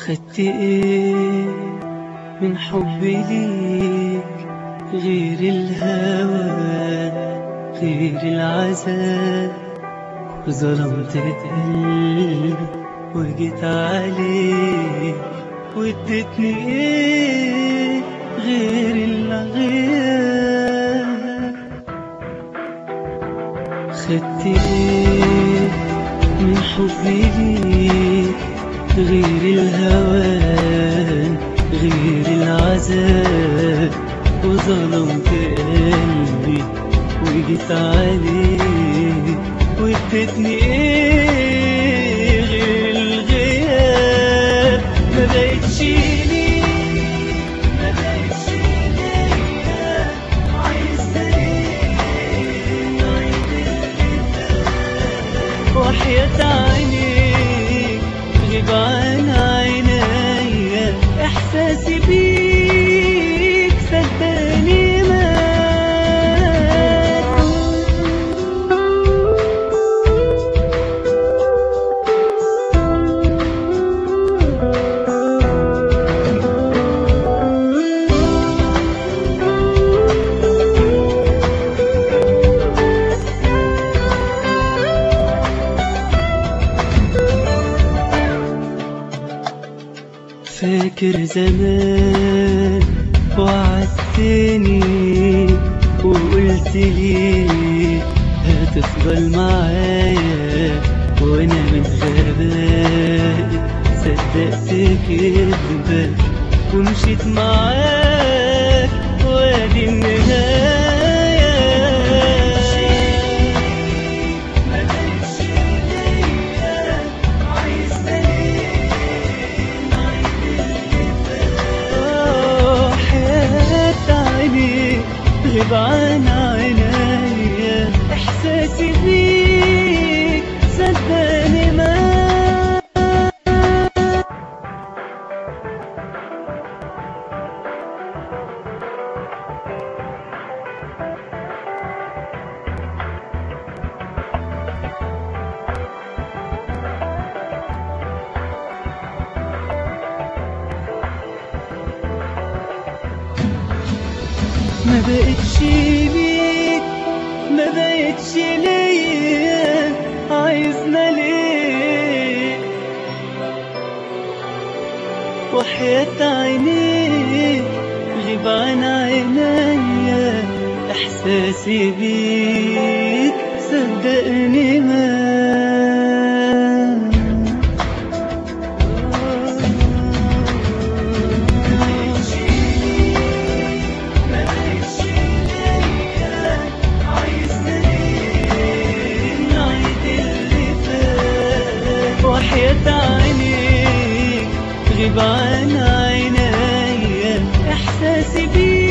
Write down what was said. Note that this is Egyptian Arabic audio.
خدت ايه من حبي ليك غير الهوى غير العذاب وظلمت قلبي وجيت عليك واديتني ايه غير الغياب خدت ايه من حبي ليك غير الهوان غير العذاب وظلمت قلبي وجيت عليك واديتني ايه غير الغياب ما بقتش ليك ما بقتش ليا عايز تاني عيد اللي فات وحياة عينيك غيب عن عينيا احساسي بيك صدقني مات فاكر زمان وعدتني وقلت لي هتفضل معايا وانا من غبائي صدقت كذبك ومشيت معاك وادي النهاية ما بقتش ليا عايز حياة عينيك غيب عن عينيا احساسي بيك صدقني ما ما بقتش ليك ما بقتش ليا عايزنا ليه وحياة عينيك غيب عن عينيا احساسي بيك صدقني ما وحياة عينيك غيب عن عينيا احساسي بيك